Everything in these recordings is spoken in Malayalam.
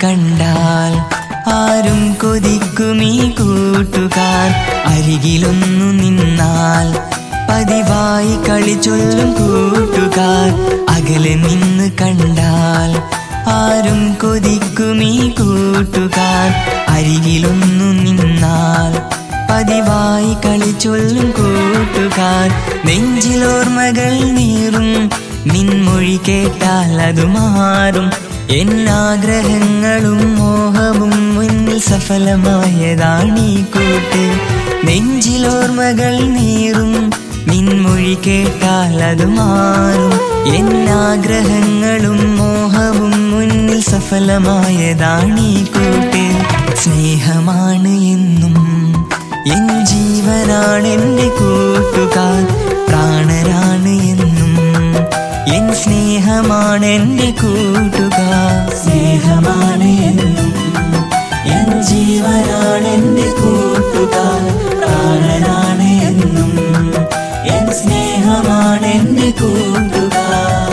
കണ്ടാൽ ആരും കൊതിക്കുമീ കൂട്ടുകാർ അരികിലൊന്നു നിന്നാൽ പതിവായി കളി ചൊല്ലും കൂട്ടുകാർ അകലെ നിന്ന് കണ്ടാൽ ആരും കൊതിക്കുമീ കൂട്ടുകാർ അരികിലൊന്നു നിന്നാൽ പതിവായി കളി ചൊല്ലും കൂട്ടുകാർ നെഞ്ചിലോർമകൾ നീറും നിൻമൊഴി കേട്ടാൽ അത് മാറും എന്നാഗ്രഹങ്ങളും മോഹവും മുന്നിൽ സഫലമായതാണീ കൂട്ട് നെഞ്ചിലോർമകൾ നീറും നിൻമൊഴി കേട്ടാൽ അത് മാറും എന്നാഗ്രഹങ്ങളും മോഹവും മുന്നിൽ സഫലമായതാണീ കൂട്ട് സ്നേഹമാണ് എന്നും എൻ ജീവനാണ് എൻ്റെ കൂട്ടുകാർ പ്രാണരാണ് എന്നും എൻ സ്നേഹമാണ് എൻ്റെ കൂട്ടുകാർ സ്നേഹമാണ് എന്നും എൻ ജീവനാണ് എൻ്റെ കൂട്ടുകാർ പ്രാണനാണ് എന്നും എൻ സ്നേഹമാണ് എൻ്റെ കൂട്ടുകാർ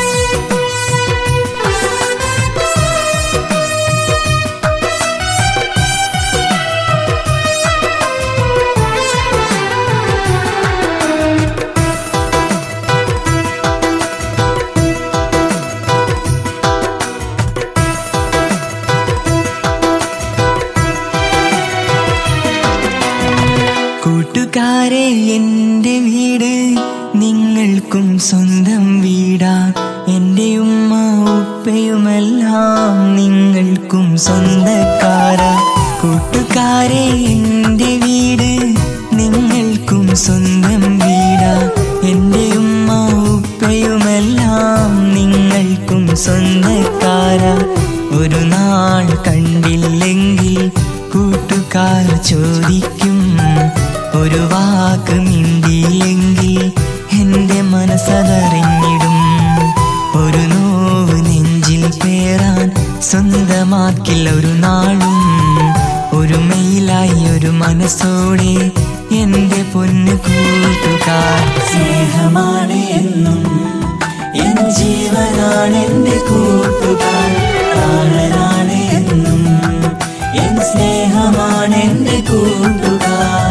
കൂട്ടുകാരെ എൻ്റെ വീട് നിങ്ങൾക്കും സ്വന്തം വീടാ എൻ്റെ ഉമ്മ ഉപ്പയുമെല്ലാം നിങ്ങൾക്കും സ്വന്തക്കാരാ കൂട്ടുകാരെ എൻ്റെ വീട് നിങ്ങൾക്കും സ്വന്തം വീടാ എൻ്റെ ഉമ്മ ഉപ്പയുമെല്ലാം നിങ്ങൾക്കും സ്വന്തക്കാരാ ഒരു നാൾ കണ്ടില്ലെങ്കിൽ കൂട്ടുകാർ ചോദിക്കും ഒരു വാക്ക് മിണ്ടിയില്ലെങ്കിൽ എൻ്റെ മനസ്സതറിഞ്ഞിടും ഒരു നോവ് നെഞ്ചിൽ പേറാൻ സ്വന്തമാക്കില്ല ഒരു നാളും ഒരു മെയിലായി ഒരു മനസ്സോടെ എൻ്റെ പൊന്നു കൂട്ടുകാർ സ്നേഹമാണ് എന്നും എൻ ജീവനാണ് എൻ്റെ കൂട്ടുകാർ പ്രാണനാണ് എന്നും എൻ സ്നേഹമാണ് എൻ്റെ കൂട്ടുകാർ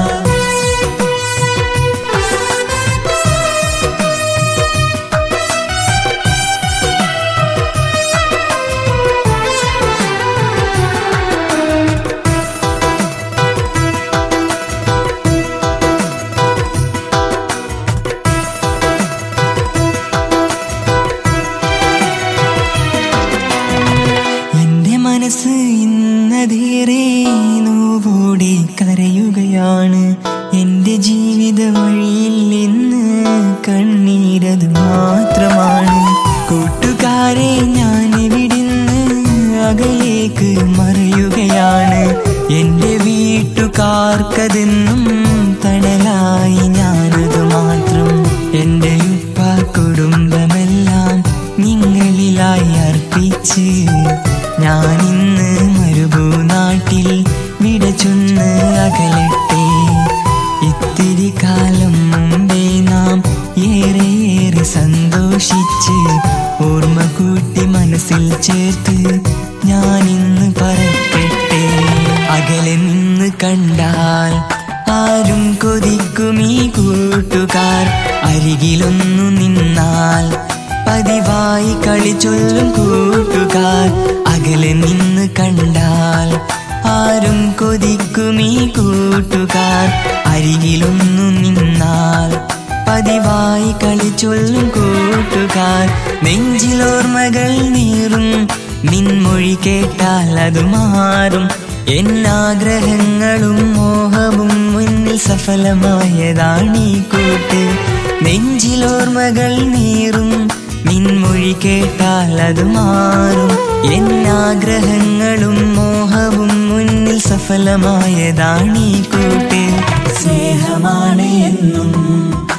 എന്റെ മനസ്സ് ഇന്നതേറെ നോവോടെ കരയുകയാണ് എന്റെ ജീവിത വഴിയിൽ ഇന്ന് കണ്ണീരത് മാത്രമാണ് കൂട്ടുകാരെ ഞാൻ ഇവിടുന്ന് അകലേക്ക് മറയുകയാണ് എന്റെ വീട്ടുകാർക്കതെന്നും തണലായി ഞാനത് മാത്രം എന്റെ ഉപ്പ കുടുംബമെല്ലാം നിങ്ങളിലായി അർപ്പിച്ച് ഞാനിന്ന് മരുഭൂനാട്ടിൽ വിട ചൊന്ന് അകലട്ടെ ഇത്തിരി കാലം മുമ്പേ നാം ഏറെ ഏറെ സന്തോഷിച്ച് ഓർമ്മ കൂട്ടി മനസ്സിൽ ചേർത്ത് ഞാനിന്ന് പറക്കട്ടെ അകലെ നിന്ന് കണ്ടാൽ ആരും കൊതിക്കുമീ കൂട്ടുകാർ അരികിലൊന്നു നിന്നാൽ പതിവായി കളി ചൊല്ലും കൂട്ടുകാർ അകലെ നിന്ന് കണ്ടാൽ ആരും കൊതിക്കുമീ കൂട്ടുകാർ അരികിലൊന്നു നിന്നാൽ പതിവായി കളി ചൊല്ലും കൂട്ടുകാർ നെഞ്ചിലോർമകൾ നീറും നിൻമൊഴി കേട്ടാൽ അത് മാറും എന്നാഗ്രഹങ്ങളും മോഹവും മുന്നിൽ സഫലമായതാണീ കൂട്ട് നെഞ്ചിലോർമകൾ നീറും നിൻമൊഴി കേട്ടാൽ അത് മാറും എന്നാഗ്രഹങ്ങളും മോഹവും മുന്നിൽ സഫലമായതാണീ കൂട്ട് സ്നേഹമാണ് എന്നും